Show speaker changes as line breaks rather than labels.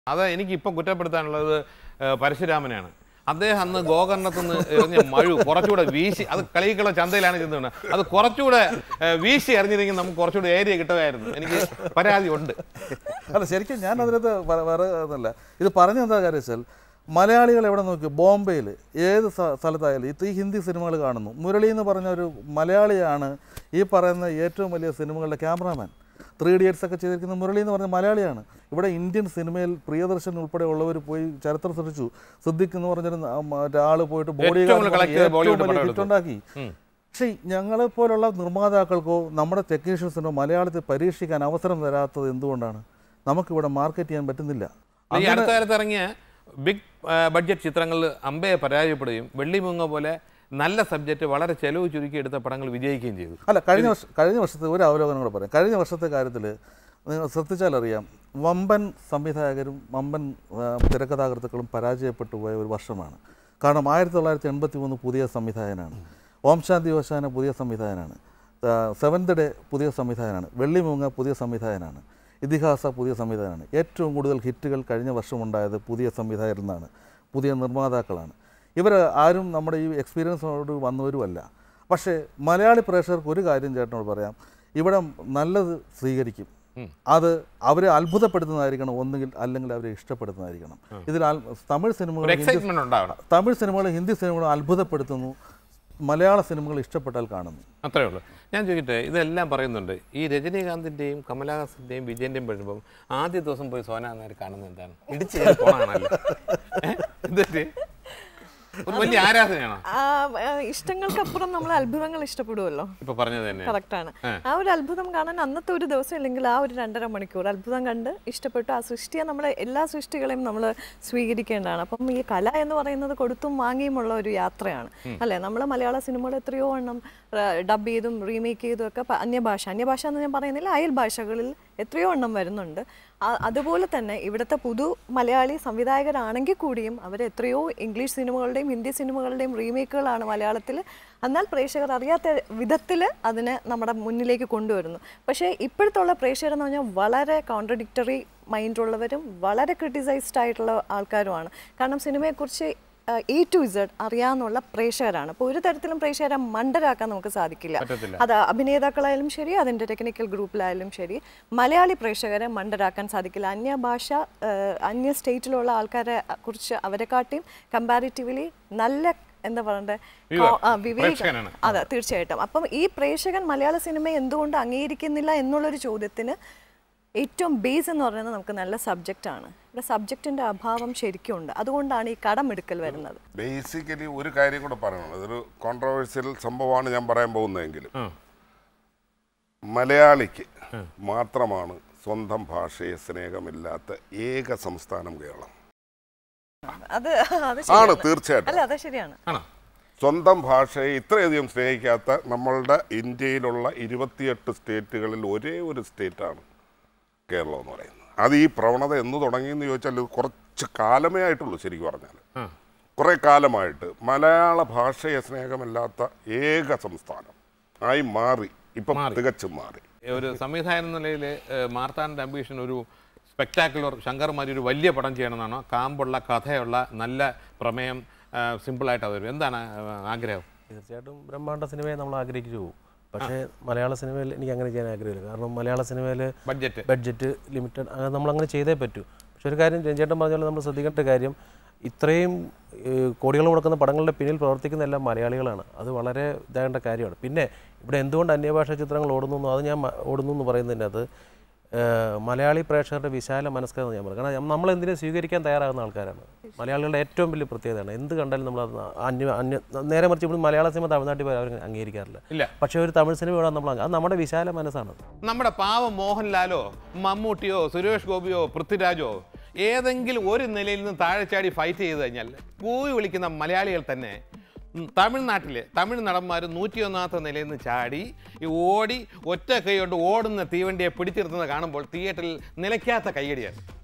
അത് എനിക്ക് ഇപ്പം കുറ്റപ്പെടുത്താനുള്ളത് ഏഹ്, പരശുരാമനെയാണ് അദ്ദേഹം അന്ന് ഗോകർണത്തിൽ നിന്ന് എറിഞ്ഞ മഴു കുറച്ചുകൂടെ വീശി അത് കളിക്കുള്ള ചന്തയിലാണ് ചെന്നത് അത് കുറച്ചുകൂടെ ഏഹ്, വീശി എറിഞ്ഞിരുന്നെങ്കിൽ നമുക്ക് കുറച്ചുകൂടെ ഏരിയ കിട്ടുമായിരുന്നു എനിക്ക് പരാതി ഉണ്ട്
അല്ല ശരിക്കും ഞാൻ അതിനകത്ത് വ- വേറെ ഒന്നല്ല ഇത് പറഞ്ഞ എന്താ കാര്യം വെച്ചാൽ മലയാളികൾ എവിടെ നോക്കി ബോംബെയിൽ ഏത് സ്ഥ- സ്ഥലത്തായാലും ഇത് ഈ ഹിന്ദി സിനിമകൾ കാണുന്നു മുരളി എന്ന് പറഞ്ഞ ഒരു മലയാളിയാണ് ഈ പറയുന്ന ഏറ്റവും വലിയ സിനിമകളുടെ ക്യാമറാമാൻ ത്രീ ഇഡിയറ്റ്സ് ഒക്കെ ചെയ്തിരിക്കുന്ന മുരളി എന്ന് പറഞ്ഞ മലയാളിയാണ് ഇവിടെ ഇന്ത്യൻ സിനിമയിൽ പ്രിയദർശൻ ഉൾപ്പെടെ ഉള്ളവർ പോയി ചരിത്രം സൃഷ്ടിച്ചു സിദ്ദിഖ് എന്ന് പറഞ്ഞൊരു ഒരാൾ പോയിട്ട് ബോഡി
ഏറ്റവും കൂടുതൽ collect ചെയ്ത ബോളിവുഡ് പടം എടുത്തു.
ഉണ്ടാക്കി
ഉം.
പക്ഷേ ഞങ്ങളെ പോലുള്ള നിർമ്മാതാക്കൾക്കോ നമ്മുടെ ടെക്നീഷ്യൻസിനോ മലയാളത്തിൽ പരീക്ഷിക്കാൻ അവസരം തരാത്തത് എന്തുകൊണ്ടാണ് നമുക്കിവിടെ മാർക്കറ്റ് ചെയ്യാൻ പറ്റുന്നില്ല
ഈ അടുത്ത കാലത്ത് ഇറങ്ങിയ ബിഗ് ബഡ്ജറ്റ് ചിത്രങ്ങളിൽ അമ്പയെ പരാജയപ്പെടുകയും വെള്ളിമുങ്ങ പോലെ നല്ല സബ്ജക്റ്റ് വളരെ ചെലവ് ചുരുക്കി എടുത്ത പടങ്ങൾ വിജയിക്കുകയും ചെയ്തു
അല്ല കഴിഞ്ഞ വർഷം കഴിഞ്ഞ വർഷത്തെ ഒരു അവലോകനം കൂടെ പറയാം കഴിഞ്ഞ വർഷത്തെ കാര്യത്തിൽ നിങ്ങൾ ശ്രദ്ധിച്ചാലറിയാം വമ്പൻ സംവിധായകരും വമ്പൻ ആ, തിരക്കഥാകൃത്തുക്കളും പരാജയപ്പെട്ടു പോയ ഒരു വർഷമാണ് കാരണം ആയിരത്തി തൊള്ളായിരത്തി എൺപത്തി മൂന്ന് പുതിയ സംവിധായകനാണ് ഓം ശാന്തി ഓശാന പുതിയ സംവിധായകനാണ് സെവൻത് ഡേ പുതിയ സംവിധായകനാണ് വെള്ളിമൂങ്ങ പുതിയ സംവിധായകനാണ് ഇതിഹാസ പുതിയ സംവിധായകനാണ് ഏറ്റവും കൂടുതൽ ഹിറ്റുകൾ കഴിഞ്ഞ വർഷമുണ്ടായത് പുതിയ സംവിധായകരിൽ നിന്നാണ് പുതിയ നിർമ്മാതാക്കളാണ് ഇവർ ആരും നമ്മുടെ ഈ എക്സ്പീരിയൻസോട് വന്നവരുമല്ല പക്ഷേ മലയാളി പ്രേക്ഷകർക്ക് ഒരു കാര്യം ചേട്ടനോട് പറയാം ഇവിടെ നല്ലത് സ്വീകരിക്കും അത് അവരെ അത്ഭുതപ്പെടുത്തുന്നതായിരിക്കണം ഒന്നുകിൽ അല്ലെങ്കിൽ അവരെ ഇഷ്ടപ്പെടുന്നതായിരിക്കണം ഇതിൽ അൽ- തമിഴ് സിനിമകൾ
ഒരു
ഹിന്ദി
എക്സൈറ്റ്മെന്റ് ഉണ്ടാവണം
തമിഴ് സിനിമകൾ ഹിന്ദി സിനിമകൾ അത്ഭുതപ്പെടുത്തുന്നു മലയാള സിനിമകൾ ഇഷ്ടപ്പെട്ടാൽ കാണുന്നു
അത്രേ ഉള്ളൂ ഞാൻ ചോദിക്കട്ടെ ഇതെല്ലാം പറയുന്നുണ്ട് ഈ രജനീകാന്തിന്റെയും കമലഹാസന്റെയും വിജയന്റെയും വരുമ്പം ആദ്യ ദിവസം പോയി സോന നേരെ കാണുന്നത് എന്താണ് ഇടിച്ച് കയറി പോണാണല്ലോ ഏ? എന്നിട്ട് ഒരു വലിയ ആരാധനയാണോ
ആ, ആ, ഇഷ്ടങ്ങൾക്കപ്പുറം നമ്മൾ അത്ഭുതങ്ങൾ ഇഷ്ടപ്പെടുമല്ലോ
ഇപ്പൊ പറഞ്ഞത് തന്നെ
കറക്റ്റാണ് ആ ഒരു അത്ഭുതം കാണാൻ അന്നത്തെ ഒരു ദിവസം അല്ലെങ്കിൽ ആ ഒരു രണ്ടര മണിക്കൂർ അത്ഭുതം കണ്ട് ഇഷ്ടപ്പെട്ടു ആ സൃഷ്ടിയെ നമ്മൾ എല്ലാ സൃഷ്ടികളെയും നമ്മൾ സ്വീകരിക്കേണ്ടതാണ് അപ്പം ഈ കല എന്ന് പറയുന്നത് കൊടുത്തും വാങ്ങിയുമുള്ള ഒരു യാത്രയാണ് അല്ലേ നമ്മൾ മലയാള സിനിമകൾ എത്രയോ എണ്ണം ഡബ് ചെയ്തും റീമേക്ക് ചെയ്തും ഒക്കെ പ- അന്യഭാഷ അന്യഭാഷ എന്ന് ഞാൻ പറയുന്നില്ല അയൽ ഭാഷകളിൽ എത്രയോ എണ്ണം വരുന്നുണ്ട് ആ- അതുപോലെ തന്നെ ഇവിടുത്തെ പുതു മലയാളി സംവിധായകരാണെങ്കിൽ കൂടിയും അവർ എത്രയോ ഇംഗ്ലീഷ് സിനിമകളുടെയും ഹിന്ദി സിനിമകളുടെയും റീമേക്കുകളാണ് മലയാളത്തിൽ എന്നാൽ പ്രേക്ഷകർ അറിയാത്ത വിധത്തിൽ അതിനെ നമ്മുടെ മുന്നിലേക്ക് കൊണ്ടുവരുന്നു പക്ഷേ ഇപ്പോഴത്തുള്ള പ്രേക്ഷകർ എന്ന് പറഞ്ഞാൽ വളരെ കോൺട്രഡിക്ടറി മൈൻഡുള്ളവരും വളരെ ക്രിട്ടിസൈസ്ഡ് ആയിട്ടുള്ള ആൾക്കാരുമാണ് കാരണം സിനിമയെക്കുറിച്ച് എ ടു ഇസഡ് അറിയാവുന്നുള്ള പ്രേക്ഷകരാണ് അപ്പോൾ ഒരു തരത്തിലും പ്രേക്ഷകരെ മണ്ടരാക്കാൻ നമുക്ക് സാധിക്കില്ല
പറ്റത്തില്ല.
അത് അഭിനേതാക്കളായാലും ശരി അതിൻ്റെ ടെക്നിക്കൽ ഗ്രൂപ്പിലായാലും ശരി മലയാളി പ്രേക്ഷകരെ മണ്ടരാക്കാൻ സാധിക്കില്ല അന്യഭാഷ ഏഹ്, അന്യ സ്റ്റേറ്റിലുള്ള ആൾക്കാരെ കുറിച്ച് അവരെക്കാട്ടിയും കമ്പാരിറ്റീവ്ലി നല്ല എന്താ പറയണ്ടേ
Viewer,
ആ, വിവേകം
പ്രേക്ഷകനാണ്.
അതെ തീർച്ചയായിട്ടും അപ്പം ഈ പ്രേക്ഷകൻ മലയാള സിനിമയെ എന്തുകൊണ്ട് അംഗീകരിക്കുന്നില്ല എന്നുള്ളൊരു ചോദ്യത്തിന് ഏറ്റവും ബേസ് എന്ന് പറയുന്നത് നമുക്ക് നല്ല സബ്ജക്റ്റാണ് ഇവിടെ സബ്ജക്റ്റിന്റെ അഭാവം ശരിക്കും ഉണ്ട് അതുകൊണ്ടാണ് ഈ കടമെടുക്കൽ വരുന്നത്
ബേസിക്കലി ഒരു കാര്യം കൂടെ പറയണം ഇതൊരു കോൺട്രവേഴ്സ്യൽ സംഭവമാണ് ഞാൻ പറയാൻ പോകുന്നതെങ്കിലും
ആ.
മലയാളിക്ക് മാത്രമാണ് സ്വന്തം ഭാഷയെ സ്നേഹമില്ലാത്ത ഏക സംസ്ഥാനം കേരളം
അത് അത്
ആണ്
ശരിയാണ്.
തീർച്ചയായിട്ടും
അല്ല അത് ശരിയാണ്
ആണോ
സ്വന്തം ഭാഷയെ ഇത്രയധികം സ്നേഹിക്കാത്ത നമ്മളുടെ ഇന്ത്യയിലുള്ള ഇരുപത്തിയെട്ട് സ്റ്റേറ്റുകളിൽ ഒരേ ഒരു സ്റ്റേറ്റാണ് കേരളം എന്ന് പറയുന്നത് അത് ഈ പ്രവണത എന്ന് തുടങ്ങിയെന്ന് ചോദിച്ചാൽ ഇത് കുറച്ച് കാലമേ ആയിട്ടുള്ളൂ ശരിക്കും പറഞ്ഞാൽ
ആ.
കുറേ കാലമായിട്ട് മലയാള ഭാഷയെ സ്നേഹമില്ലാത്ത ഏക സംസ്ഥാനം ആയി മാറി ഇപ്പം തികച്ചും മാറി
ഒരു സംവിധായകൻ എന്ന നിലയിൽ മാർത്താൻ്റെ അംബീഷൻ ഒരു സ്പെക്ടാക്കുലർ ശങ്കർമാരി ഒരു വലിയ പടം ചെയ്യണമെന്നാണോ കാമ്പുള്ള കഥയുള്ള നല്ല പ്രമേയം സിമ്പിളായിട്ട് അത് വരും എന്താണ് ആ, ആഗ്രഹം
തീർച്ചയായിട്ടും ബ്രഹ്മാണ്ഡ സിനിമയെ നമ്മൾ ആഗ്രഹിച്ചു പോകും പക്ഷേ മലയാള സിനിമയിൽ എനിക്ക് അങ്ങനെ ചെയ്യാൻ ആഗ്രഹമില്ല കാരണം മലയാള സിനിമയിൽ
ബഡ്ജറ്റ്
ബഡ്ജറ്റ് ലിമിറ്റഡ് അങ്ങനെ നമ്മൾ അങ്ങനെ ചെയ്തേ പറ്റൂ പക്ഷെ ഒരു കാര്യം രഞ്ജേട്ടൻ പറഞ്ഞ പോലെ നമ്മൾ ശ്രദ്ധിക്കേണ്ട കാര്യം ഇത്രയും ഏഹ്, കോടികൾ മുടക്കുന്ന പടങ്ങളുടെ പിന്നിൽ പ്രവർത്തിക്കുന്ന എല്ലാം മലയാളികളാണ് അത് വളരെ ഇതാകേണ്ട കാര്യമാണ് പിന്നെ ഇവിടെ എന്തുകൊണ്ട് അന്യഭാഷാ ചിത്രങ്ങൾ ഓടുന്നു എന്ന് അത് ഞാൻ മ- ഓടുന്നു എന്ന് പറയുന്നതിൻ്റെ അത് ഏഹ്, മലയാളി പ്രേക്ഷകരുടെ വിശാല മനസ്കരെന്ന് ഞാൻ പറയും കാരണം നമ്മൾ എന്തിനും സ്വീകരിക്കാൻ തയ്യാറാകുന്ന ആൾക്കാരാണ് മലയാളികളുടെ ഏറ്റവും വലിയ പ്രത്യേകതയാണ് എന്ത് കണ്ടാലും നമ്മൾ അത് അന്യ അന്യ നേരെ മറിച്ച് ഇപ്പോൾ മലയാള സിനിമ തമിഴ്നാട്ടിൽ പോയി അവർ അംഗീകരിക്കാറില്ല
ഇല്ല
പക്ഷേ ഒരു തമിഴ് സിനിമ ഇവിടെ നമ്മൾ അങ്ങ് അത് നമ്മുടെ വിശാല മനസ്സാണ്
നമ്മുടെ പാവ മോഹൻലാലോ മമ്മൂട്ടിയോ സുരേഷ് ഗോപിയോ പൃഥ്വിരാജോ ഏതെങ്കിലും ഒരു നിലയിൽ നിന്ന് താഴെ ചാടി ഫൈറ്റ് ചെയ്ത് കഴിഞ്ഞാൽ കൂവി വിളിക്കുന്ന മലയാളികൾ തന്നെ ഉം, തമിഴ്നാട്ടിലെ തമിഴ് നടന്മാർ നൂറ്റിയൊന്നാമത്തെ നിലയിൽ നിന്ന് ചാടി ഈ ഓടി ഒറ്റ കൈ കൊണ്ട് ഓടുന്ന തീവണ്ടിയെ പിടിച്ചിരുത്തുന്നത് കാണുമ്പോൾ തിയേറ്ററിൽ നിലയ്ക്കാത്ത കൈയടിയാണ്